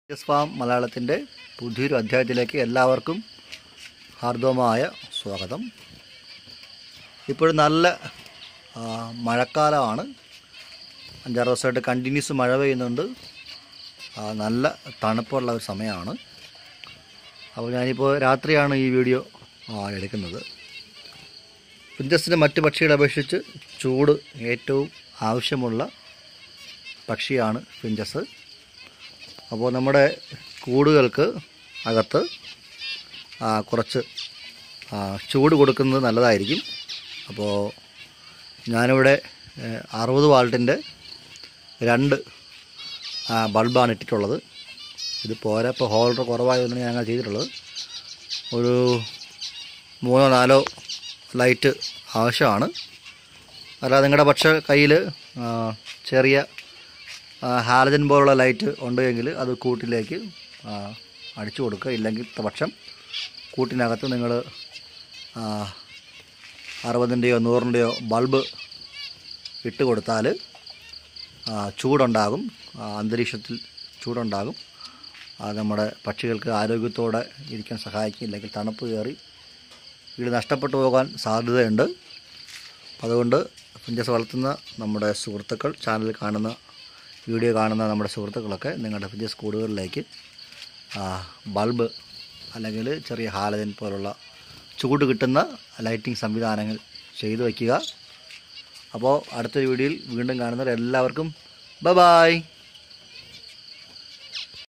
S farm മലയാളത്തിൻ്റെ പുതിയൊരു അധ്യായത്തിലേക്ക് എല്ലാവർക്കും ഹാർദവമായ സ്വാഗതം ഇപ്പോഴും നല്ല ആ, മഴക്കാലമാണ് അഞ്ചാറ് ദിവസമായിട്ട് കണ്ടിന്യൂസ് മഴ പെയ്യുന്നുണ്ട് ആ, നല്ല തണുപ്പുള്ള ഒരു സമയമാണ് അപ്പോൾ ഞാനിപ്പോൾ രാത്രിയാണ് ഈ വീഡിയോ ആ, എടുക്കുന്നത് പിഞ്ചസിന് മറ്റ് പക്ഷികളെ അപേക്ഷിച്ച് ചൂട് ഏറ്റവും ആവശ്യമുള്ള പക്ഷിയാണ് പിഞ്ചസ് അപ്പോൾ നമ്മുടെ കൂടുകൾക്ക് അകത്ത് ആ, കുറച്ച് ആ, ചൂട് കൊടുക്കുന്നത് നല്ലതായിരിക്കും അപ്പോൾ ഞാനിവിടെ ഏഹ്, അറുപത് വാൾട്ടിൻ്റെ രണ്ട് ആ, ബൾബാണ് ഇട്ടിട്ടുള്ളത് ഇത് പോരാ ഇപ്പോൾ ഹോൾഡർ കുറവായതുകൊണ്ടാണ് ഞങ്ങൾ ചെയ്തിട്ടുള്ളത് ഒരു മൂന്നോ നാലോ ലൈറ്റ് ആവശ്യമാണ് അല്ലാതെ നിങ്ങളുടെ പക്ഷേ കയ്യിൽ ചെറിയ ആ, ഹാലജൻ പോലുള്ള ലൈറ്റ് ഉണ്ടെങ്കിൽ അത് കൂട്ടിലേക്ക് ആ, അടിച്ചു കൊടുക്കുക ഇല്ലെങ്കിൽ പക്ഷം കൂട്ടിനകത്ത് നിങ്ങൾ അറുപതിൻ്റെയോ നൂറിൻ്റെയോ ബൾബ് ഇട്ട് കൊടുത്താൽ ആ, ചൂടുണ്ടാകും ആ, അന്തരീക്ഷത്തിൽ ചൂടുണ്ടാകും അത് നമ്മുടെ പക്ഷികൾക്ക് ആരോഗ്യത്തോടെ ഇരിക്കാൻ സഹായിക്കും ഇല്ലെങ്കിൽ തണുപ്പ് കയറി വീട് നഷ്ടപ്പെട്ടു പോകാൻ സാധ്യതയുണ്ട് അതുകൊണ്ട് പിഞ്ചസ് വളർത്തുന്ന നമ്മുടെ സുഹൃത്തുക്കൾ ചാനൽ കാണുന്ന വീഡിയോ കാണുന്ന നമ്മുടെ സുഹൃത്തുക്കളൊക്കെ നിങ്ങളുടെ പിഞ്ചസ് കൂടുകളിലേക്ക് ആ, ബൾബ് അല്ലെങ്കിൽ ചെറിയ ഹാലജൻ പോലുള്ള ചൂട് കിട്ടുന്ന ലൈറ്റിംഗ് സംവിധാനങ്ങൾ ചെയ്തു വയ്ക്കുക അപ്പോൾ അടുത്തൊരു വീഡിയോയിൽ വീണ്ടും കാണുന്നവർ എല്ലാവർക്കും ബ ബായ്